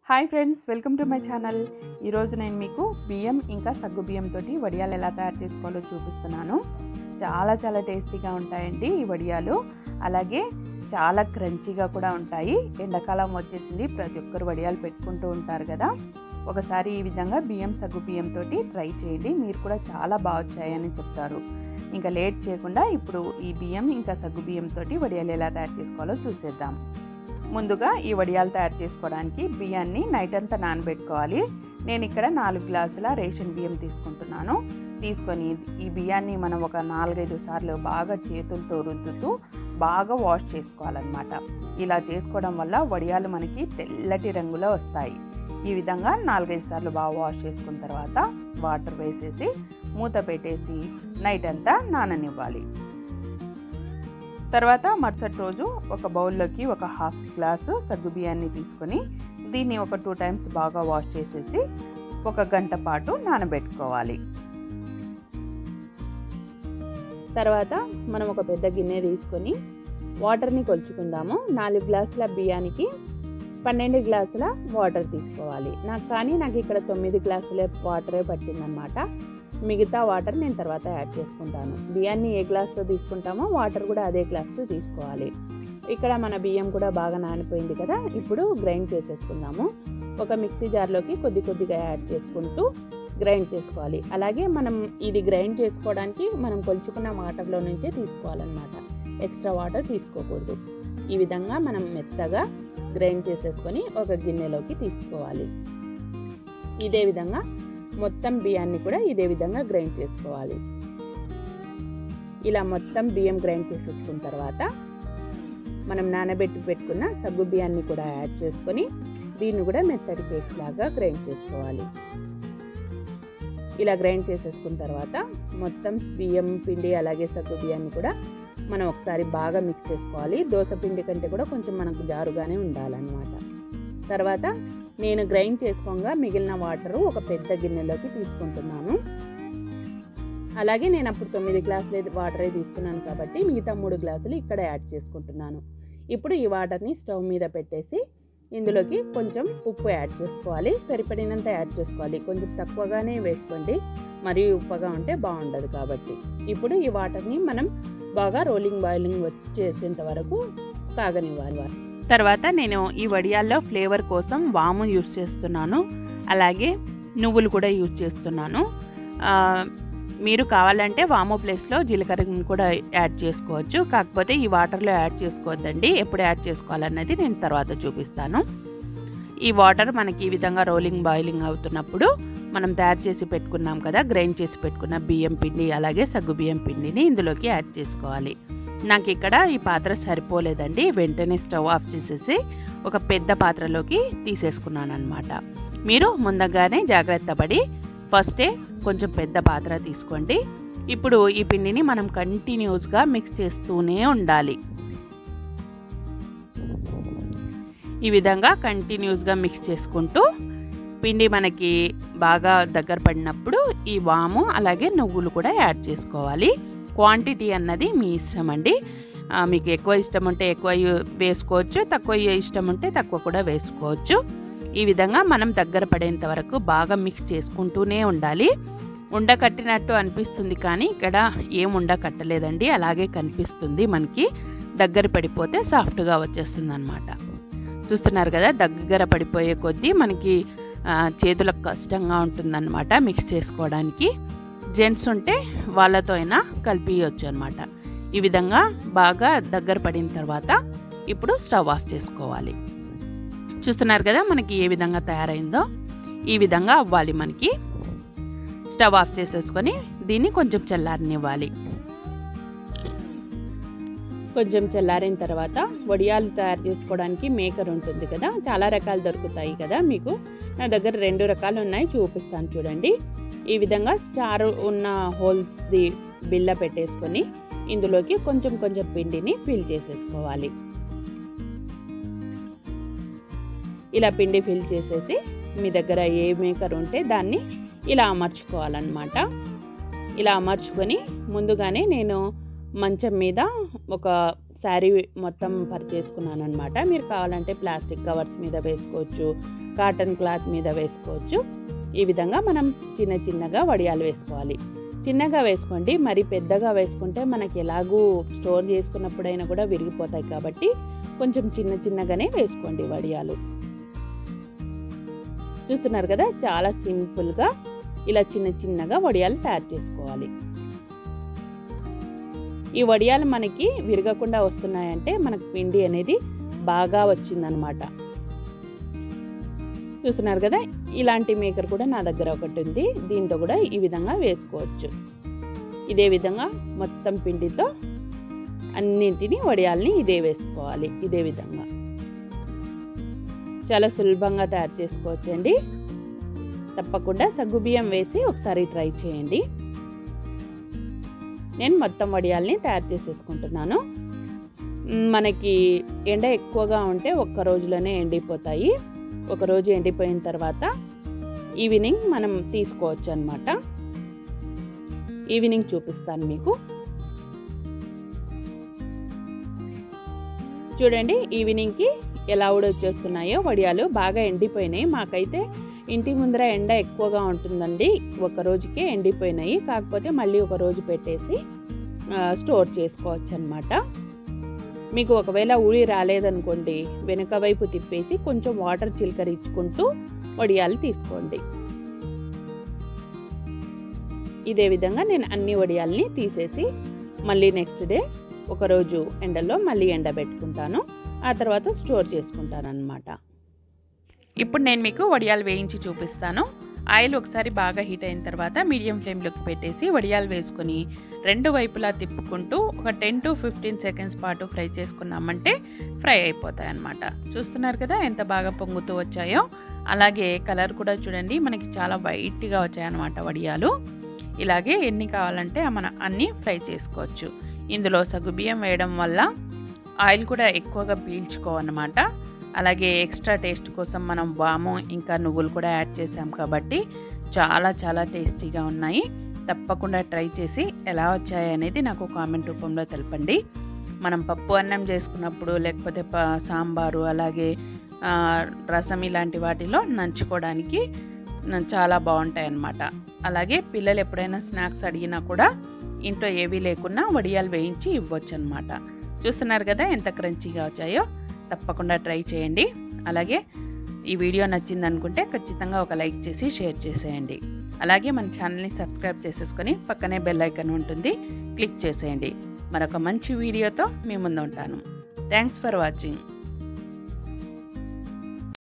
hi friends welcome to my channel ఈరోజు నేను మీకు బియ్యం ఇంకా సగ్గు బియ్యంతో వడియాలు ఎలా తయారు చేసుకోవాలో చూపిస్తున్నాను చాలా చాలా టేస్టీగా ఉంటాయండి ఈ వడియాలు అలాగే చాలా క్రంచీగా కూడా ఉంటాయి ఎండాకాలం వచ్చేసింది ప్రతి ఒక్కరు వడియాలు పెట్టుకుంటూ ఉంటారు కదా ఒకసారి ఈ విధంగా బియ్యం సగ్గు బియ్యంతో ట్రై చేయండి మీరు కూడా చాలా బాగా వచ్చాయని చెప్తారు ఇంకా లేట్ చేయకుండా ఇప్పుడు ఈ బియ్యం ఇంకా సగ్గు బియ్యంతో వడియాలు ఎలా తయారు చేసుకోవాలో చూసేద్దాం ముందుగా ఈ వడియాలు తయారు చేసుకోవడానికి బియ్యాన్ని నైట్ అంతా నానబెట్టుకోవాలి నేను ఇక్కడ నాలుగు గ్లాసుల రేషన్ బియ్యం తీసుకుంటున్నాను తీసుకొని ఈ బియ్యాన్ని మనం ఒక నాలుగైదు సార్లు బాగా చేతులతో రుద్దుతూ బాగా వాష్ చేసుకోవాలన్నమాట ఇలా చేసుకోవడం వల్ల వడియాలు మనకి తెల్లటి రంగులో వస్తాయి ఈ విధంగా నాలుగైదు సార్లు బాగా వాష్ చేసుకున్న తర్వాత వాటర్ వేసేసి మూత పెట్టేసి నైట్ అంతా నాననివ్వాలి తర్వాత మరుసటి రోజు ఒక బౌల్లోకి ఒక హాఫ్ గ్లాసు సగ్గు బియ్యాన్ని తీసుకొని దీన్ని ఒక టూ టైమ్స్ బాగా వాష్ చేసేసి ఒక గంట పాటు నానబెట్టుకోవాలి తర్వాత మనం ఒక పెద్ద గిన్నె తీసుకొని వాటర్ని కొలుచుకుందాము నాలుగు గ్లాసుల బియ్యానికి పన్నెండు గ్లాసుల వాటర్ తీసుకోవాలి నాకు కానీ నాకు ఇక్కడ తొమ్మిది గ్లాసులే వాటరే పట్టిందనమాట మిగతా వాటర్ నేను తర్వాత యాడ్ చేసుకుంటాను బియ్యాన్ని ఏ గ్లాస్తో తీసుకుంటామో వాటర్ కూడా అదే గ్లాస్తో తీసుకోవాలి ఇక్కడ మన బియ్యం కూడా బాగా నానిపోయింది కదా ఇప్పుడు గ్రైండ్ చేసేసుకుందాము ఒక మిక్సీ జార్లోకి కొద్ది కొద్దిగా యాడ్ చేసుకుంటూ గ్రైండ్ చేసుకోవాలి అలాగే మనం ఇది గ్రైండ్ చేసుకోవడానికి మనం కొలుచుకున్న వాటర్లో నుంచే తీసుకోవాలన్నమాట ఎక్స్ట్రా వాటర్ తీసుకోకూడదు ఈ విధంగా మనం మెత్తగా గ్రైండ్ చేసేసుకొని ఒక గిన్నెలోకి తీసుకోవాలి ఇదే విధంగా మొత్తం బియ్యాన్ని కూడా ఇదే విధంగా గ్రైండ్ చేసుకోవాలి ఇలా మొత్తం బియ్యం గ్రైండ్ చేసేసుకున్న తర్వాత మనం నానబెట్టి పెట్టుకున్న సగ్గు బియ్యాన్ని కూడా యాడ్ చేసుకొని దీన్ని కూడా మెత్తటి పేస్ట్ లాగా గ్రైండ్ చేసుకోవాలి ఇలా గ్రైండ్ చేసేసుకున్న తర్వాత మొత్తం బియ్యం పిండి అలాగే సగ్గు బియ్యాన్ని కూడా మనం ఒకసారి బాగా మిక్స్ చేసుకోవాలి దోశ పిండి కంటే కూడా కొంచెం మనకు జారుగానే ఉండాలన్నమాట తర్వాత నేను గ్రైండ్ చేసుకోగా మిగిలిన వాటరు ఒక పెద్ద గిన్నెలోకి తీసుకుంటున్నాను అలాగే నేను అప్పుడు తొమ్మిది గ్లాసులు వాటరే తీసుకున్నాను కాబట్టి మిగతా మూడు గ్లాసులు ఇక్కడ యాడ్ చేసుకుంటున్నాను ఇప్పుడు ఈ వాటర్ని స్టవ్ మీద పెట్టేసి ఇందులోకి కొంచెం ఉప్పు యాడ్ చేసుకోవాలి సరిపడినంత యాడ్ చేసుకోవాలి కొంచెం తక్కువగానే వేసుకోండి మరియు ఉప్పగా ఉంటే బాగుండదు కాబట్టి ఇప్పుడు ఈ వాటర్ని మనం బాగా రోలింగ్ బాయిలింగ్ వచ్చేసేంత వరకు కాగనివ్వాలి తర్వాత నేను ఈ వడియాల్లో ఫ్లేవర్ కోసం వాము యూస్ చేస్తున్నాను అలాగే నువ్వులు కూడా యూజ్ చేస్తున్నాను మీరు కావాలంటే వాము ప్లేస్లో జీలకర్రని కూడా యాడ్ చేసుకోవచ్చు కాకపోతే ఈ వాటర్లో యాడ్ చేసుకోవద్దండి ఎప్పుడు యాడ్ చేసుకోవాలన్నది నేను తర్వాత చూపిస్తాను ఈ వాటర్ మనకి ఈ విధంగా రోలింగ్ బాయిలింగ్ అవుతున్నప్పుడు మనం తయారు చేసి పెట్టుకున్నాం కదా గ్రైండ్ చేసి పెట్టుకున్న బియ్యం పిండి అలాగే సగ్గు బియ్యం పిండిని ఇందులోకి యాడ్ చేసుకోవాలి నాకు ఇక్కడ ఈ పాత్ర సరిపోలేదండి వెంటనే స్టవ్ ఆఫ్ చేసేసి ఒక పెద్ద పాత్రలోకి తీసేసుకున్నాను అనమాట మీరు ముందుగానే జాగ్రత్త పడి ఫస్టే కొంచెం పెద్ద పాత్ర తీసుకోండి ఇప్పుడు ఈ పిండిని మనం కంటిన్యూస్గా మిక్స్ చేస్తూనే ఉండాలి ఈ విధంగా కంటిన్యూస్గా మిక్స్ చేసుకుంటూ పిండి మనకి బాగా దగ్గర పడినప్పుడు ఈ వాము అలాగే నువ్వులు కూడా యాడ్ చేసుకోవాలి క్వాంటిటీ అన్నది మీ ఇష్టం అండి మీకు ఎక్కువ ఇష్టం ఉంటే ఎక్కువ వేసుకోవచ్చు తక్కువ ఇష్టం ఉంటే తక్కువ కూడా వేసుకోవచ్చు ఈ విధంగా మనం దగ్గర పడేంత వరకు బాగా మిక్స్ చేసుకుంటూనే ఉండాలి ఉండ కట్టినట్టు అనిపిస్తుంది కానీ ఇక్కడ ఏం ఉండ కట్టలేదండి అలాగే కనిపిస్తుంది మనకి దగ్గర పడిపోతే సాఫ్ట్గా వచ్చేస్తుంది అనమాట చూస్తున్నారు కదా దగ్గర పడిపోయే కొద్దీ మనకి చేతులకు కష్టంగా ఉంటుందన్నమాట మిక్స్ చేసుకోవడానికి జెంట్స్ ఉంటే వాళ్ళతో అయినా కలిపియచ్చు అనమాట ఈ విధంగా బాగా దగ్గర పడిన తర్వాత ఇప్పుడు స్టవ్ ఆఫ్ చేసుకోవాలి చూస్తున్నారు కదా మనకి ఏ విధంగా తయారైందో ఈ విధంగా అవ్వాలి మనకి స్టవ్ ఆఫ్ చేసేసుకొని దీన్ని కొంచెం చల్లారనివ్వాలి కొంచెం చల్లారిన తర్వాత వడియాలు తయారు చేసుకోవడానికి మేకర్ ఉంటుంది కదా చాలా రకాలు దొరుకుతాయి కదా మీకు నా దగ్గర రెండు రకాలు ఉన్నాయి చూపిస్తాను చూడండి ఈ విధంగా స్టార్ ఉన్న హోల్స్ది బిల్ల పెట్టేసుకొని ఇందులోకి కొంచెం కొంచెం పిండిని ఫిల్ చేసేసుకోవాలి ఇలా పిండి ఫిల్ చేసేసి మీ దగ్గర ఏ మేకర్ ఉంటే దాన్ని ఇలా అమర్చుకోవాలన్నమాట ఇలా అమర్చుకొని ముందుగానే నేను మంచం మీద ఒక శారీ మొత్తం పరిచేసుకున్నాను అనమాట మీరు కావాలంటే ప్లాస్టిక్ కవర్స్ మీద వేసుకోవచ్చు కాటన్ క్లాత్ మీద వేసుకోవచ్చు ఈ విధంగా మనం చిన్న చిన్నగా వడియాలు వేసుకోవాలి చిన్నగా వేసుకోండి మరి పెద్దగా వేసుకుంటే మనకి ఎలాగూ స్టోర్ చేసుకున్నప్పుడైనా కూడా విరిగిపోతాయి కాబట్టి కొంచెం చిన్న చిన్నగానే వేసుకోండి వడియాలు చూస్తున్నారు కదా చాలా సింపుల్గా ఇలా చిన్న చిన్నగా వడియాలు తయారు చేసుకోవాలి ఈ వడియాలు మనకి విరగకుండా వస్తున్నాయంటే మనకు పిండి అనేది బాగా వచ్చిందనమాట చూస్తున్నారు కదా ఇలాంటి మేకర్ కూడా నా దగ్గర ఒకటి ఉంది దీంతో కూడా ఈ విధంగా వేసుకోవచ్చు ఇదే విధంగా మొత్తం పిండితో అన్నింటినీ వడియాల్ని ఇదే వేసుకోవాలి ఇదే విధంగా చాలా సులభంగా తయారు చేసుకోవచ్చండి తప్పకుండా సగ్గుబియ్యం వేసి ఒకసారి ట్రై చేయండి నేను మొత్తం వడియాల్ని తయారు చేసేసుకుంటున్నాను మనకి ఎండ ఎక్కువగా ఉంటే ఒక్క రోజులోనే ఎండిపోతాయి ఒక రోజు ఎండిపోయిన తర్వాత ఈవినింగ్ మనం తీసుకోవచ్చు అనమాట ఈవినింగ్ చూపిస్తాను మీకు చూడండి ఈవినింగ్కి ఎలా ఊడొచ్చేస్తున్నాయో వడియాలు బాగా ఎండిపోయినాయి మాకైతే ఇంటి ముందర ఎండ ఎక్కువగా ఉంటుందండి ఒక రోజుకే ఎండిపోయినాయి కాకపోతే మళ్ళీ ఒక రోజు పెట్టేసి స్టోర్ చేసుకోవచ్చు అనమాట మీకు ఒకవేళ ఊడి రాలేదనుకోండి వెనుక వైపు తిప్పేసి కొంచెం వాటర్ చిలకరించుకుంటూ వడియాలు తీసుకోండి ఇదే విధంగా నేను అన్ని వడియాల్ని తీసేసి మళ్ళీ నెక్స్ట్ డే ఒకరోజు ఎండలో మళ్ళీ ఎండబెట్టుకుంటాను ఆ తర్వాత స్టోర్ చేసుకుంటాను అనమాట ఇప్పుడు నేను మీకు వడియాలు వేయించి చూపిస్తాను ఆయిల్ ఒకసారి బాగా హీట్ అయిన తర్వాత మీడియం ఫ్లేమ్లోకి పెట్టేసి వడియాలు వేసుకొని రెండు వైపులా తిప్పుకుంటూ ఒక టెన్ టు ఫిఫ్టీన్ సెకండ్స్ పాటు ఫ్రై చేసుకున్నామంటే ఫ్రై అయిపోతాయి అన్నమాట చూస్తున్నారు కదా ఎంత బాగా పొంగుతూ వచ్చాయో అలాగే కలర్ కూడా చూడండి మనకి చాలా వైట్గా వచ్చాయన్నమాట వడియాలు ఇలాగే ఎన్ని కావాలంటే మనం అన్నీ ఫ్రై చేసుకోవచ్చు ఇందులో సగ్గుబియ్యం వేయడం వల్ల ఆయిల్ కూడా ఎక్కువగా పీల్చుకోవన్నమాట అలాగే ఎక్స్ట్రా టేస్ట్ కోసం మనం వాము ఇంకా నువ్వులు కూడా యాడ్ చేసాం కాబట్టి చాలా చాలా టేస్టీగా ఉన్నాయి తప్పకుండా ట్రై చేసి ఎలా వచ్చాయి అనేది నాకు కామెంట్ రూపంలో తెలపండి మనం పప్పు అన్నం చేసుకున్నప్పుడు లేకపోతే ప సాంబారు అలాగే రసం ఇలాంటి వాటిలో నంచుకోవడానికి చాలా బాగుంటాయి అన్నమాట అలాగే పిల్లలు ఎప్పుడైనా స్నాక్స్ అడిగినా కూడా ఇంట్లో ఏవీ లేకున్నా వడియాలు వేయించి ఇవ్వచ్చు అనమాట చూస్తున్నారు కదా ఎంత క్రంచీగా వచ్చాయో తప్పకుండా ట్రై చేయండి అలాగే ఈ వీడియో నచ్చింది అనుకుంటే ఖచ్చితంగా ఒక లైక్ చేసి షేర్ చేసేయండి అలాగే మన ఛానల్ని సబ్స్క్రైబ్ చేసేసుకొని పక్కనే బెల్ ఐకన్ ఉంటుంది క్లిక్ చేసేయండి మరొక మంచి వీడియోతో మీ ముందు ఉంటాను థ్యాంక్స్ ఫర్ వాచింగ్